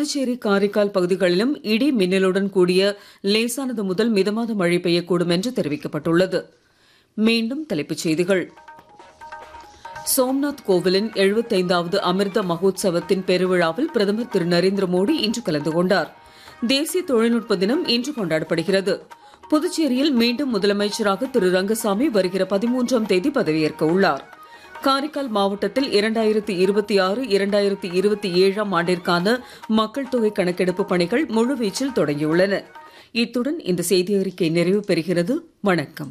புதுச்சேரி காரைக்கால் பகுதிகளிலும் இடி மின்னலுடன் கூடிய லேசானது முதல் மிதமான மழை பெய்யக்கூடும் என்று தெரிவிக்கப்பட்டுள்ளது மீண்டும் தலைப்புச் செய்திகள் சோம்நாத் கோவிலின் எழுபத்தைந்தாவது அமிர்த மகோத்சவத்தின் பெருவிழாவில் பிரதமர் திரு நரேந்திர மோடி இன்று கலந்து கொண்டார் தேசிய தொழில்நுட்ப தினம் இன்று கொண்டாடப்படுகிறது புதுச்சேரியில் மீண்டும் முதலமைச்சராக திரு ரங்கசாமி வருகிற பதிமூன்றாம் தேதி பதவியேற்க உள்ளார் காரைக்கால் மாவட்டத்தில் இரண்டாயிரத்தி இருபத்தி ஆறு இரண்டாயிரத்தி இருபத்தி ஏழாம் ஆண்டிற்கான மக்கள் தொகை கணக்கெடுப்பு பணிகள் முழுவீச்சில் தொடங்கியுள்ளன இத்துடன் இந்த செய்தி அறிக்கை நிறைவு பெறுகிறது வணக்கம்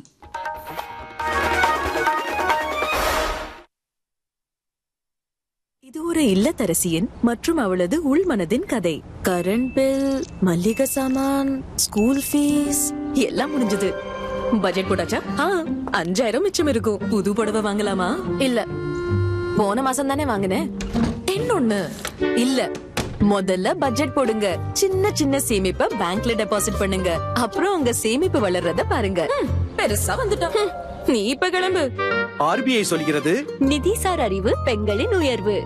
இது ஒரு இல்லத்தரசியின் மற்றும் அவளது உள்மனதின் கதை கரண்ட் பில் மல்லிகை சாமான் ஸ்கூல் ஃபீஸ் எல்லாம் முடிஞ்சது பட்ஜெட் போட்டாச்சா ஆ அஞ்சாயிரம் மிச்சம் இருக்கும் புது புடவை வாங்கலாமா இல்ல போன மாசம் தானே வாங்கினேன் இன்னொன்னு இல்ல முதல்ல பட்ஜெட் போடுங்க சின்ன சின்ன சேமிப்பை பேங்க்ல டெபாசிட் பண்ணுங்க அப்புறம் உங்க சேமிப்பு வளர்றத பாருங்க ம், பெருசா வந்துட்டோம் ம், நீ இப்ப கிளம்பு ஆர்பிஐ சொல்கிறது நிதிசார் அறிவு பெண்களின் உயர்வு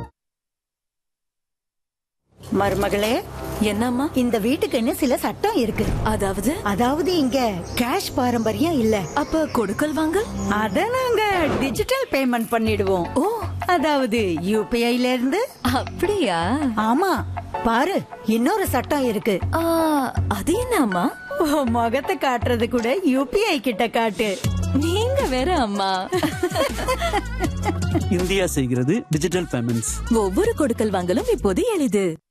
மருமகளே என்னம்மா இந்த வீட்டுக்குன்னு சில சட்டம் இருக்கு அதாவது அதாவது இங்க கேஷ் பாரம்பரியம் இல்ல அப்ப கொடுக்கல் வாங்கல் அத நாங்க டிஜிட்டல் பேமெண்ட் பண்ணிடுவோம் ஓ அதாவது யூபிஐல இருந்து அப்படியா ஆமா பாரு இன்னொரு சட்டம் இருக்கு ஆ, அது என்ன அம்மா உன் முகத்தை காட்டுறது கூட யூபிஐ கிட்ட காட்டு நீங்க வேற அம்மா இந்தியா செய்கிறது டிஜிட்டல் பேமெண்ட்ஸ் ஒவ்வொரு கொடுக்கல் வாங்கலும் இப்போது எளிது